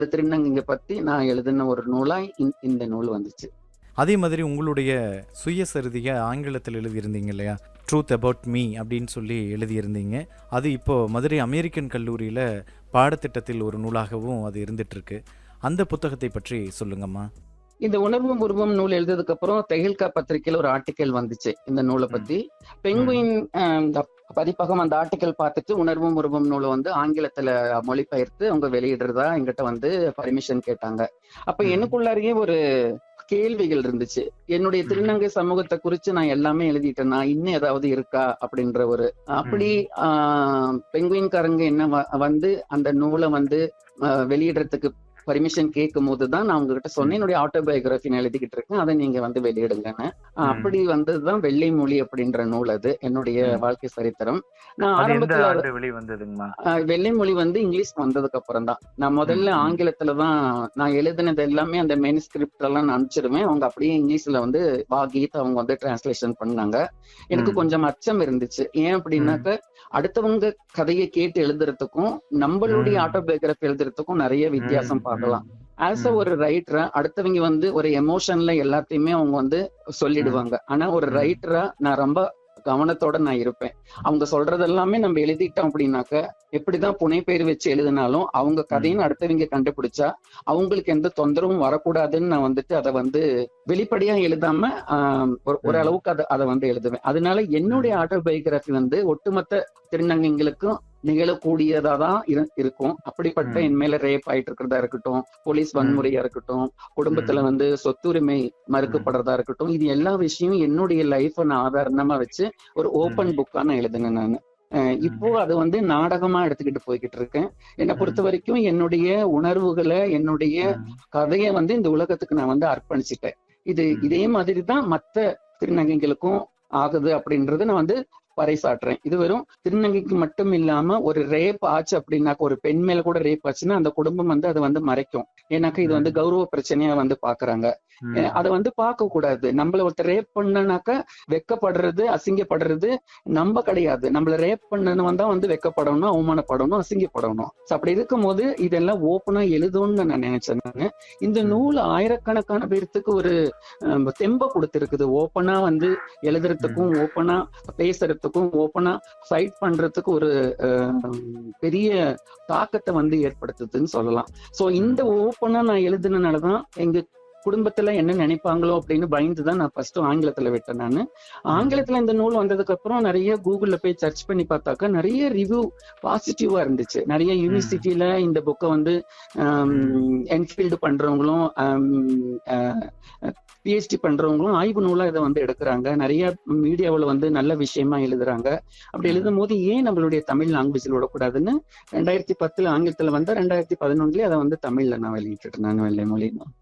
திருநங்கைங்க பத்தி நான் எழுதின ஒரு நூலா இந்த- இந்த நூல் வந்துச்சு அதே மாதிரி உங்களுடைய சுயசரிதியை ஆங்கிலத்தில் எழுதியிருந்தீங்க இல்லையா ட்ரூத் அபவுட் மீ அப்படின்னு சொல்லி எழுதியிருந்தீங்க அது இப்போ மதுரை அமெரிக்கன் கல்லூரியில் பாடத்திட்டத்தில் ஒரு நூலாகவும் அது இருந்துட்டு இருக்கு அந்த புத்தகத்தை பற்றி சொல்லுங்கம்மா இந்த உணர்வும் உருவம் நூல் எழுதியதுக்கு அப்புறம் தெஹில்கா பத்திரிகையில ஒரு ஆர்டிக்கல் வந்துச்சு இந்த நூலை பத்தி பெங்குயின் அஹ், இந்த பதிப்பகம் அந்த ஆர்டிக்கல் பார்த்துட்டு உணர்வும் உருவம் நூலை வந்து ஆங்கிலத்துல மொழிபெயர்த்து அவங்க வெளியிடுறதா எங்கிட்ட வந்து பர்மிஷன் கேட்டாங்க அப்ப ம். எனக்குள்ளாரையே ஒரு கேள்விகள் இருந்துச்சு என்னுடைய திருநங்கை சமூகத்தை குறிச்சு நான் எல்லாமே எழுதிட்டேனா இன்னும் ஏதாவது இருக்கா அப்படின்ற ஒரு அப்படி ஆஹ் பெங்குயின்காரங்க என்ன வ- வந்து அந்த நூலை வந்து ஆஹ் வெளியிடுறதுக்கு பர்மிஷன் கேட்கும் போது தான் நான் உங்ககிட்ட சொன்னேன் என்னுடைய ஆட்டோபயோகிராஃபி நான் எழுதிக்கிட்டு இருக்கேன் அதை நீங்க வந்து வெளியிடுங்கன்னு ஆஹ் ம். அப்படி வந்ததுதான் வெள்ளை மொழி அப்படின்ற நூல் அது என்னுடைய ம். வாழ்க்கை சரித்திரம் நான் அது எந்த ஆரம்பத்துல ஆண்டு வெளி வந்ததுங்கம்மா ஆஹ் வெள்ளை மொழி வந்து இங்கிலீஷ் வந்ததுக்கு அப்புறம் தான் நான் முதல்ல ம், ம். ஆங்கிலத்துல தான் நான் எழுதினது எல்லாமே அந்த மெயின் ஸ்கிரிப்ட் எல்லாம் நான் அனுப்பிச்சிருவேன் அவங்க அப்படியே இங்கிலீஷ்ல வந்து வா கீத் அவங்க வந்து டிரான்ஸ்லேஷன் பண்ணாங்க எனக்கு ம். கொஞ்சம் அச்சம் இருந்துச்சு ஏன் அப்படின்னாக்க அடுத்தவங்க கதையை கேட்டு எழுதுறதுக்கும் நம்மளுடைய ம். ஆட்டோபயோகிராஃபி எழுதுறதுக்கும் நிறைய வித்தியாசம் ம், பார்க்கலாம் ம். ஆஸ் அ ம். ஒரு ரைட்டரா அடுத்தவங்க வந்து ஒரு எமோஷன்ல எல்லாத்தையுமே அவங்க வந்து சொல்லிடுவாங்க ஆனா ஒரு ம். ரைட்டரா நான் ரொம்ப கவனத்தோட நான் இருப்பேன் அவங்க சொல்றது எல்லாமே நம்ம எழுதிட்டோம் அப்படின்னாக்க எப்படிதான் புனைப்பெயர் வச்சு எழுதினாலும் அவங்க கதைன்னு அடுத்தவங்க கண்டுபிடிச்சா அவங்களுக்கு எந்த தொந்தரவும் வரக்கூடாதுன்னு நான் வந்துட்டு அதை வந்து வெளிப்படையா எழுதாம ஆஹ், ஒரு ம். ஓரளவுக்கு அதை அதை வந்து எழுதுவேன் அதனால என்னுடைய ஆட்டோபயோகிராஃபி வந்து ஒட்டுமொத்த திருநங்கைகளுக்கும் நிகழக்கூடியதா தான் இரு- இருக்கும் அப்படிப்பட்ட ம். என் மேல ரேப் ஆயிட்டு இருக்கிறதா இருக்கட்டும் போலீஸ் ம். வன்முறையா இருக்கட்டும் குடும்பத்துல வந்து சொத்துரிமை மறுக்கப்படுறதா இருக்கட்டும் இது எல்லா விஷயம் என்னுடைய லைஃப நான் ஆதாரணமா வச்சு ஒரு ஓபன் புக்கா நான் எழுதுனேன் நான் அஹ் இப்போ அது வந்து நாடகமா எடுத்துக்கிட்டு போய்கிட்டு இருக்கேன் என்னை பொறுத்த வரைக்கும் என்னுடைய உணர்வுகளை என்னுடைய ம். கதையை வந்து இந்த உலகத்துக்கு நான் வந்து அர்ப்பணிச்சிட்டேன் இது ம். இதே மாதிரி தான் மத்த திருநங்கைகளுக்கும் ஆகுது அப்படின்றது நான் வந்து பறைசாற்றுறேன் இது வெறும் திருநங்கைக்கு மட்டும் இல்லாம ஒரு ரேப் ஆச்சு அப்படின்னாக்க ஒரு பெண் மேல கூட ரேப் ஆச்சுன்னா அந்த குடும்பம் வந்து அதை வந்து மறைக்கும் ஏன்னாக்கா இது வந்து கௌரவ பிரச்சனையா வந்து பாக்குறாங்க ம். அஹ் அதை வந்து பார்க்க கூடாது நம்மள ஒருத்தர் ரேப் பண்ணனாக்கா வெக்கப்படுறது அசிங்கப்படுறது நம்ம கிடையாது நம்மள ரேப் பண்ணனவன் தான் வந்து வெக்கப்படணும் அவமானப்படணும் அசிங்கப்படணும் So அப்படி இருக்கும்போது இதெல்லாம் ஓப்பனா எழுதணும்னு நான் நினைச்சேன் நானு இந்த ம். நூல் ஆயிரக்கணக்கான பேர்த்துக்கு ஒரு அஹ், தெம்ப கொடுத்திருக்குது ஓப்பனா வந்து எழுதுறதுக்கும் ஓப்பனா பேசுறதுக்கும் ஓப்பனா ஃபைட் பண்றதுக்கு ஒரு அஹ், பெரிய தாக்கத்தை வந்து ஏற்படுத்துதுன்னு சொல்லலாம் சோ இந்த ஓப்பனா நான் எழுதுனனாலதான் எங்க குடும்பத்துல என்ன நினைப்பாங்களோ அப்படின்னு பயந்து தான் நான் ஃபர்ஸ்ட் ஆங்கிலத்துல விட்டேன் நான் ஆங்கிலத்துல இந்த நூல் வந்ததுக்கு அப்புறம் நிறைய கூகுள்ல போய் சர்ச் பண்ணி பார்த்தாக்கா நிறைய ரிவ்யூ பாசிட்டிவா இருந்துச்சு நிறைய யூனிவர்சிட்டியில இந்த புக்கை வந்து என்ஃபீல்டு பண்றவங்களும் பிஹெச்டி பண்றவங்களும் ஆய்வு நூலா இதை வந்து எடுக்கிறாங்க நிறைய மீடியாவில் வந்து நல்ல விஷயமா எழுதுறாங்க அப்படி ம். எழுதும் போது ஏன் நம்மளுடைய தமிழ் லாங்குவேஜில் விடக்கூடாதுன்னு ரெண்டாயிரத்தி பத்துல ஆங்கிலத்துல வந்தா ரெண்டாயிரத்தி பதினொன்னுலயே அதை வந்து தமிழ்ல நான் வெளியிட்டுட்டேன் நான் வெள்ளை மொழி